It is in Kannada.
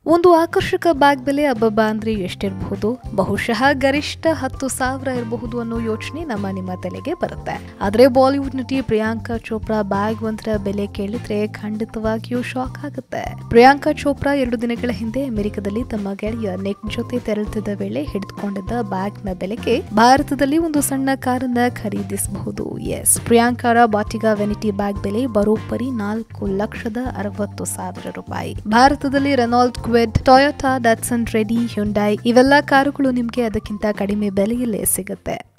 ಒಂದು ಆಕರ್ಷಕ ಬ್ಯಾಗ್ ಬೆಲೆ ಅಬ್ಬಬ್ಬ ಅಂದ್ರೆ ಎಷ್ಟಿರಬಹುದು ಬಹುಶಃ ಗರಿಷ್ಠ ಹತ್ತು ಸಾವಿರ ಇರಬಹುದು ಅನ್ನೋ ಯೋಚನೆ ನಮ್ಮ ನಿಮ್ಮ ತಲೆಗೆ ಬರುತ್ತೆ ಆದ್ರೆ ಬಾಲಿವುಡ್ ನಟಿ ಪ್ರಿಯಾಂಕಾ ಚೋಪ್ರಾ ಬ್ಯಾಗ್ ಒಂದರ ಬೆಲೆ ಕೇಳಿದ್ರೆ ಖಂಡಿತವಾಗಿಯೂ ಶಾಕ್ ಆಗುತ್ತೆ ಪ್ರಿಯಾಂಕಾ ಚೋಪ್ರಾ ಎರಡು ದಿನಗಳ ಹಿಂದೆ ಅಮೆರಿಕದಲ್ಲಿ ತಮ್ಮ ಗೆಳೆಯ ನೆಕ್ ಜೊತೆ ತೆರಳುತ್ತಿದ್ದ ವೇಳೆ ಹಿಡಿದುಕೊಂಡಿದ್ದ ಬ್ಯಾಗ್ ನ ಬೆಲೆಗೆ ಭಾರತದಲ್ಲಿ ಒಂದು ಸಣ್ಣ ಕಾರನ್ನ ಖರೀದಿಸಬಹುದು ಎಸ್ ಪ್ರಿಯಾಂಕಾರ ಬಾಟಿಗಾ ವೆನಿಟಿ ಬ್ಯಾಗ್ ಬೆಲೆ ಬರೋಬ್ಬರಿ ನಾಲ್ಕು ಲಕ್ಷದ ಅರವತ್ತು ಸಾವಿರ ರೂಪಾಯಿ ಭಾರತದಲ್ಲಿ Renault Kwid Toyota Datsun redi Hyundai ಇವೆಲ್ಲ ಕಾರುಗಳು ನಿಮಗೆ ಅದಕ್ಕಿಂತ ಕಡಿಮೆ ಬೆಲೆಯಲ್ಲೇ ಸಿಗುತ್ತೆ